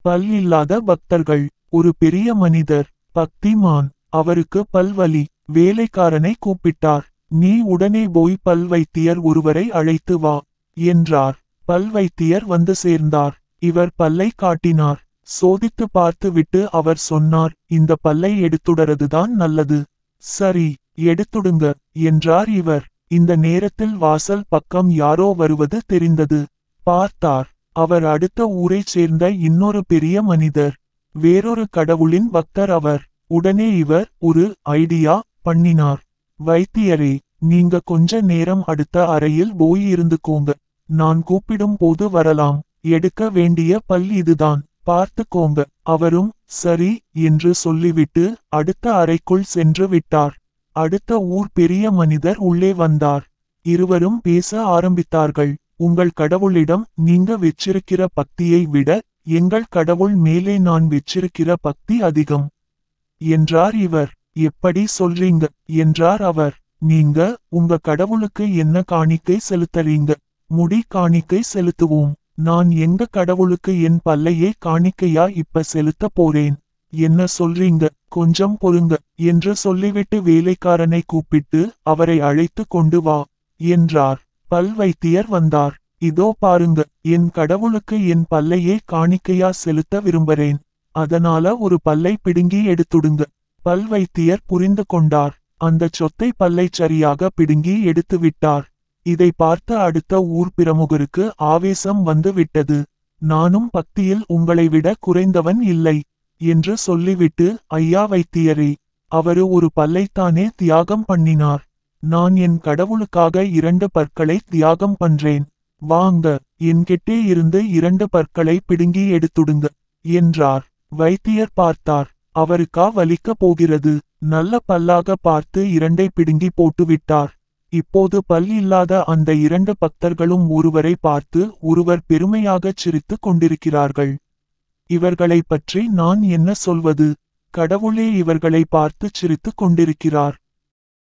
பல் இல்லாத பக்தர்கள் ஒரு பெரிய மனிதர் பக்திமான் அவருக்கு பல்வலி வேலைக்காரனை கூப்பிட்டார் நீ உடனே போய் பல் வைத்தியர் ஒருவரை அழைத்து வா என்றார் பல் வைத்தியர் வந்து சேர்ந்தார் இவர் பல்லை காட்டினார் சோதித்து பார்த்துவிட்டு அவர் சொன்னார் இந்த பல்லை எடுத்துடறதுதான் நல்லது சரி எடுத்துடுங்க என்றார் இவர் இந்த நேரத்தில் வாசல் பக்கம் யாரோ வருவது தெரிந்தது பார்த்தார் அவர் அடுத்த ஊரைச் சேர்ந்த இன்னொரு பெரிய மனிதர் வேறொரு கடவுளின் பக்தர் அவர் உடனே இவர் ஒரு ஐடியா பண்ணினார் வைத்தியரே நீங்க கொஞ்ச நேரம் அடுத்த அறையில் போய் இருந்துக்கோங்க நான் கூப்பிடும் போது வரலாம் எடுக்க வேண்டிய பல் இதுதான் பார்த்துக்கோங்க அவரும் சரி என்று சொல்லிவிட்டு அடுத்த அறைக்குள் சென்று விட்டார் அடுத்த ஊர் பெரிய மனிதர் உள்ளே வந்தார் இருவரும் பேச ஆரம்பித்தார்கள் உங்கள் கடவுளிடம் நீங்க வெச்சிருக்கிற பக்தியை விட எங்கள் கடவுள் மேலே நான் வெச்சிருக்கிற பக்தி அதிகம் என்றார் இவர் எப்படி சொல்றீங்க என்றார் அவர் நீங்க உங்க கடவுளுக்கு என்ன காணிக்கை செலுத்தறீங்க முடி காணிக்கை செலுத்துவோம் நான் எங்க கடவுளுக்கு என் பல்லையே காணிக்கையா இப்ப செலுத்த போறேன் என்ன சொல்றீங்க கொஞ்சம் பொறுங்க என்று சொல்லிவிட்டு வேலைக்காரனை கூப்பிட்டு அவரை அழைத்து கொண்டு வா என்றார் பல் வைத்தியர் வந்தார் இதோ பாருங்க என் கடவுளுக்கு என் பல்லையே காணிக்கையா செலுத்த விரும்புறேன் அதனால ஒரு பல்லை பிடுங்கி எடுத்துடுங்க பல் வைத்தியர் புரிந்து கொண்டார் அந்த சொத்தை பல்லை சரியாக பிடுங்கி எடுத்து விட்டார் இதை பார்த்த அடுத்த ஊர் பிரமுகருக்கு ஆவேசம் வந்து விட்டது நானும் பக்தியில் உங்களை விட குறைந்தவன் இல்லை என்று சொல்லிவிட்டு ஐயா வைத்தியரே அவரு ஒரு பல்லைத்தானே தியாகம் பண்ணினார் நான் என் கடவுளுக்காக இரண்டு பற்களை தியாகம் பண்றேன் வாங்க என்கிட்டே இருந்து இரண்டு பற்களை பிடுங்கி எடுத்துடுங்க என்றார் வைத்தியர் பார்த்தார் அவருக்கா வலிக்க போகிறது நல்ல பல்லாக பார்த்து இரண்டை பிடுங்கி போட்டுவிட்டார் இப்போது பல் இல்லாத அந்த இரண்டு பக்தர்களும் ஒருவரை பார்த்து ஒருவர் பெருமையாகச் சிரித்துக் கொண்டிருக்கிறார்கள் இவர்களை பற்றி நான் என்ன சொல்வது கடவுளே இவர்களை பார்த்து சிரித்துக் கொண்டிருக்கிறார்